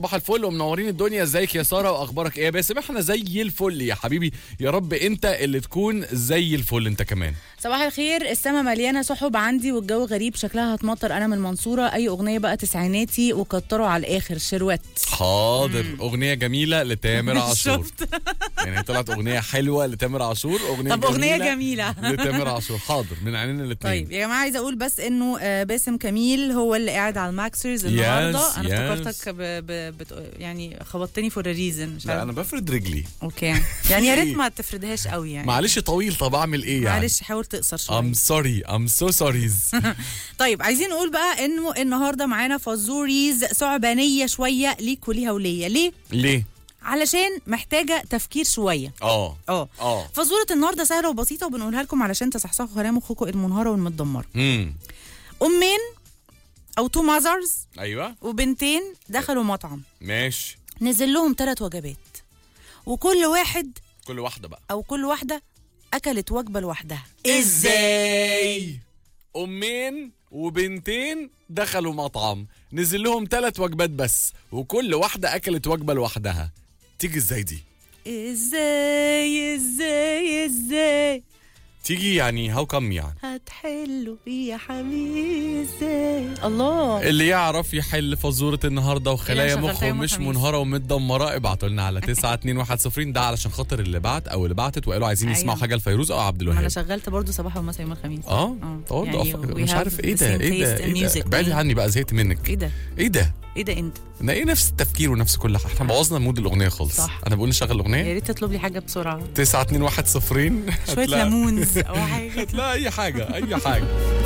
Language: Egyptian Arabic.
صباح الفل ومنورين الدنيا ازيك يا ساره واخبارك ايه يا باسم احنا زي الفل يا حبيبي يا رب انت اللي تكون زي الفل انت كمان صباح الخير السما مليانه سحب عندي والجو غريب شكلها هتمطر انا من المنصوره اي اغنيه بقى تسعيناتي وكتروا على الاخر شروات حاضر اغنيه جميله لتامر عاشور شفت يعني طلعت اغنيه حلوه لتامر عاشور اغنيه طب اغنيه جميله لتامر عاشور حاضر من عينينا الاثنين طيب يا جماعه عايزه اقول بس انه آه، باسم كميل هو اللي قاعد على الماكسرز النهارده انا yes. افتكرتك ب... ب... بت... يعني خبطتني فور ريزن مش لا عارف انا بفرد رجلي اوكي يعني يا ريت ما تفردهاش قوي يعني معلش طويل طب اعمل ايه يعني معلش حاول تقصر شويه I'm sorry I'm so sorry طيب عايزين نقول بقى انه النهارده معانا فزوريز ثعبانيه شويه ليك وليها وليا ليه ليه؟ علشان محتاجه تفكير شويه اه اه اه فزوره النهارده سهله وبسيطه وبنقولها لكم علشان تصحصحوا خلايا مخكم المنهاره والمتدمره امم امين او تو ماذرز ايوه وبنتين دخلوا مطعم ماشي نزل لهم ثلاث وجبات وكل واحد كل واحده بقى او كل واحده اكلت وجبه لوحدها ازاي امين وبنتين دخلوا مطعم نزل لهم ثلاث وجبات بس وكل واحده اكلت وجبه لوحدها تيجي ازاي دي ازاي ازاي ازاي تيجي يعني هاو كم يعني هتحلوا يا حبيبي ازاي الله اللي يعرف يحل فزوره النهارده وخلايا شغلتها مخه يوم مش الخميس. منهاره ومتدمره ابعتوا لنا على 921 ده علشان خاطر اللي بعت او اللي بعتت وقالوا عايزين أيوة. يسمعوا حاجه لفيروز او عبد ما انا الوهاب شغلت برضو صباح ومساء يوم الخميس اه برضه يعني أف- we مش have عارف ايه the ده same ايه ده taste in ايه ده music. بعدي عني بقى زهقت منك ايه ده ايه ده ايه ده انت ده ايه نفس التفكير ونفس كل حاجه احنا بوظنا مود الاغنيه خالص صح. انا بقول نشغل يا الاغنيه ريت تطلب لي حاجه بسرعه 9 2 1 0 شويه ليمونز او حاجه لا اي حاجه اي حاجه